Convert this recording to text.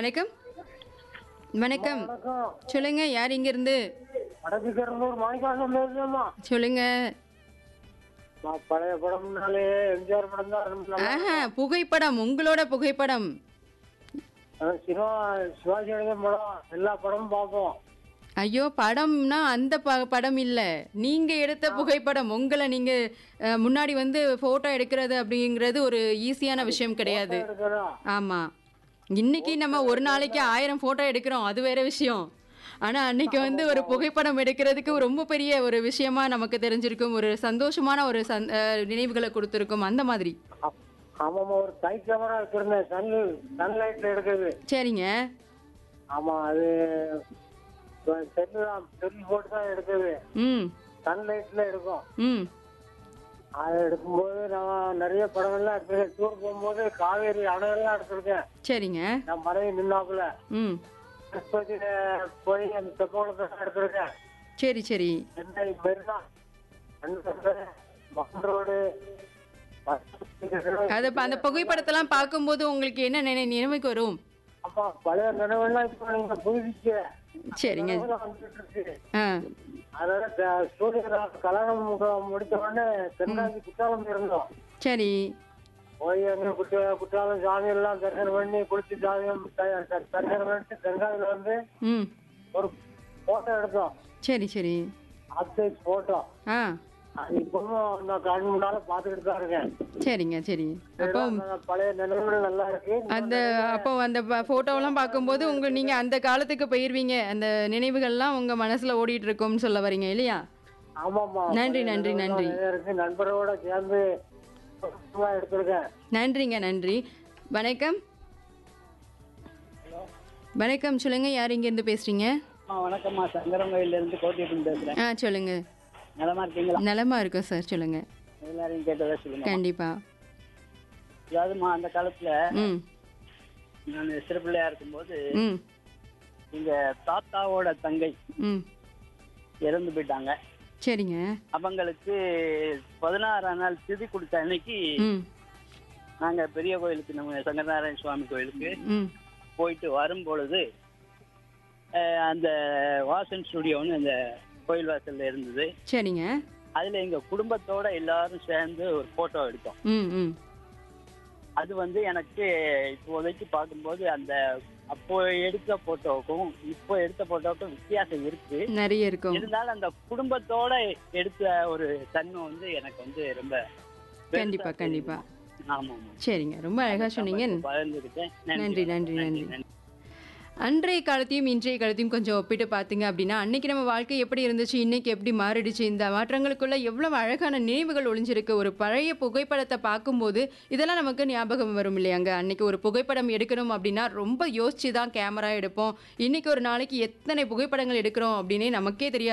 வணக்கம் வணக்கம் வணக்கம் சொல்லுங்க யார் இங்க இருந்து வடக்கு கிடந்தூர் மாணிக்காசம் பேசுறேம்மா சொல்லுங்க நான் பழைய படம்னாலே எம்ஜிஆர் படம் தான் ஆரம்பிக்கலாம் ஆஹா புகைப்படம் உங்களோட புகைப்படம் சிவா சிவாஜி கணேசன் படம் எல்லா படமும் பார்ப்போம் ஐயோ படம்னா அந்த ப படம் இல்லை நீங்க எடுத்த புகைப்படம் உங்களை நீங்க அஹ், முன்னாடி வந்து போட்டோ எடுக்கிறது அப்படிங்கிறது ஒரு ஈஸியான விஷயம் கிடையாது எடுக்கிறோம் ஆமா இன்னைக்கு நம்ம ஒரு நாளைக்கு ஆயிரம் போட்டோ எடுக்கிறோம் அது வேற விஷயம் ஆனா அன்னைக்கு வந்து ஒரு புகைப்படம் எடுக்கிறதுக்கு ரொம்ப பெரிய ஒரு விஷயமா நமக்கு தெரிஞ்சிருக்கும் ஒரு சந்தோஷமான ஒரு சந் அஹ், நினைவுகளை கொடுத்துருக்கும் அந்த மாதிரி ஆ- ஆமாம்மா ஒரு கை கேமரா வச்சிருந்தேன் சன் சன்லைட்ல எடுக்கிறது சரிங்க ஆமா அது செல்லு தான் செல் போட்டு தான் எடுக்கிறது ம் சன்லைட்ல எடுக்கும் ம் அதை எடுக்கும்போது நான் நிறைய படங்கள்லாம் எடுத்திருக்கேன் டூர் போகும்போது காவேரி அணையெல்லாம் எடுத்திருக்கேன் சரிங்க நான் மனைவி நின்னாப்புல ம் திருப்பதியில போய் அந்த தெப்பகுளத்தை எடுத்திருக்கேன் சரி சரி சென்னை மெரினா மகன் ரோடு அது இப்ப அந்த புகைப்படத்தெல்லாம் பார்க்கும்போது உங்களுக்கு என்ன நினை நினைவுக்கு வரும் அப்பா பழைய நினைவெல்லாம் இப்ப நீங்க புதுப்பிச்சு சரிங்க வந்துட்டு இருக்கு ஆ அதனால க- சூரியன் கல்யாணம் மு- முடிச்ச உடனே தென்காசி குற்றாலம் இருந்தோம் சரி போய் அங்க குற்ற குற்றாலம் சாமி எல்லாம் தரிசனம் பண்ணி குளிச்சு சாமியம் த- த- தரிசனம் பண்ணிட்டு தென்காசியில வந்து ம் ஒரு போட்டோ எடுத்தோம் சரி சரி அப்சைஸ் போட்டோ ஆ அது இப்பவும் நான் கண் முன்னால பாத்துக்கிட்டு தான் இருக்கேன் சரிங்க சரி அப்போ இதெல்லாம் பழைய நினைவுகள் நல்லா இருக்கு அந்த அப்போ அந்த போட்டோவெல்லாம் பார்க்கும்போது உங்க நீங்க அந்த காலத்துக்கு போயிருவீங்க அந்த நினைவுகள்லாம் உங்க மனசுல ஓடிட்டு இருக்கும்னு சொல்ல வரீங்க இல்லையா ஆமாமா நன்றி, நன்றி, நன்றி. நிறைய இருக்கு நண்பரோட சேர்ந்து சும்மா எடுத்திருக்கேன் நன்றிங்க நன்றி வணக்கம் வணக்கம் சொல்லுங்க யார் இங்க இருந்து பேசுறீங்க வணக்கம்மா சங்கரங்கோயில இருந்து கோட்டிட்டு பேசுறேன் ஆ சொல்லுங்க நலமா இருக்கீங்களா நலமா இருக்கும் சார் சொல்லுங்க எல்லாரையும் கேட்டதா சொல்லுங்க கண்டிப்பா அதாவதுமா அந்த காலத்துல ம் நான் சிறு பிள்ளையா இருக்கும்போது ம் எங்க தாத்தாவோட தங்கை ம் இறந்து போயிட்டாங்க சரிங்க அவங்களுக்கு பதினாறாம் நாள் திதி கொடுத்த அன்னைக்கு ம் நாங்க பெரிய கோயிலுக்கு நம்ம சங்கரநாராயண சுவாமி கோயிலுக்கு ம் போயிட்டு வரும் பொழுது அஹ், அந்த வாசன் ஸ்டுடியோன்னு அந்த கோயில் வாசல்ல இருந்தது சரிங்க அதுல எங்க குடும்பத்தோட எல்லாரும் சேர்ந்து ஒரு போட்டோ எடுத்தோம் ம் ம் அது வந்து எனக்கு இப்போதைக்கு பார்க்கும்போது அந்த அப்போ எடுத்த போட்டோவுக்கும் இப்போ எடுத்த போட்டோவுக்கும் வித்தியாசம் இருக்கு நிறைய இருக்கும் இருந்தாலும் அந்த குடும்பத்தோட எடுத்த ஒரு தன்மை வந்து எனக்கு வந்து ரொம்ப கண்டிப்பா கண்டிப்பா ஆமா ஆமா சரிங்க ரொம்ப அழகா சொன்னீங்க பகிர்ந்துக்கிட்டேன் நன்றி நன்றி நன்றி அன்றைய காலத்தையும் இன்றைய காலத்தையும் கொஞ்சம் ஒப்பிட்டு பார்த்தீங்க அப்படின்னா அன்னைக்கு நம்ம வாழ்க்கை எப்படி இருந்துச்சு இன்னைக்கு எப்படி மாறிடுச்சு இந்த மாற்றங்களுக்குள்ள எவ்வளவு அழகான நினைவுகள் ஒளிஞ்சிருக்கு ஒரு பழைய புகைப்படத்தை பார்க்கும்போது இதெல்லாம் நமக்கு ஞாபகம் வரும் இல்லையாங்க அன்னைக்கு ஒரு புகைப்படம் எடுக்கணும் அப்படின்னா ரொம்ப யோசிச்சு தான் கேமரா எடுப்போம் இன்னைக்கு ஒரு நாளைக்கு எத்தனை புகைப்படங்கள் எடுக்கிறோம் அப்படின்னே நமக்கே தெரியாது